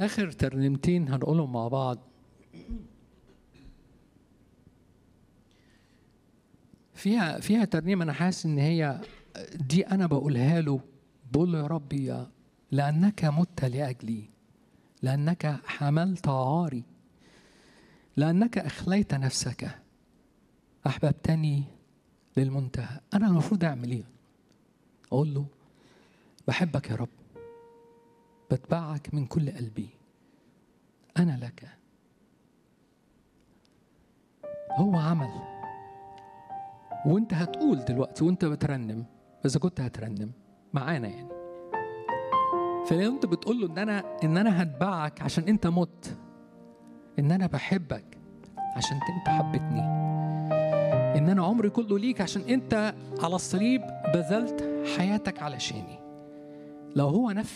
اخر ترنيمتين هنقولهم مع بعض فيها فيها ترنيمه انا حاسس ان هي دي انا بقولها له بقول له يا ربي يا لانك مت لاجلي لانك حملت عاري لانك اخليت نفسك احببتني للمنتهى انا المفروض اعمل ايه اقول له بحبك يا رب بتبعك من كل قلبي انا لك هو عمل وانت هتقول دلوقتي وانت بترنم اذا كنت هترنم معانا يعني فلو انت بتقول له ان انا ان انا هتبعك عشان انت مت ان انا بحبك عشان انت حبتني ان انا عمري كله ليك عشان انت على الصليب بذلت حياتك علشاني لو هو نفذ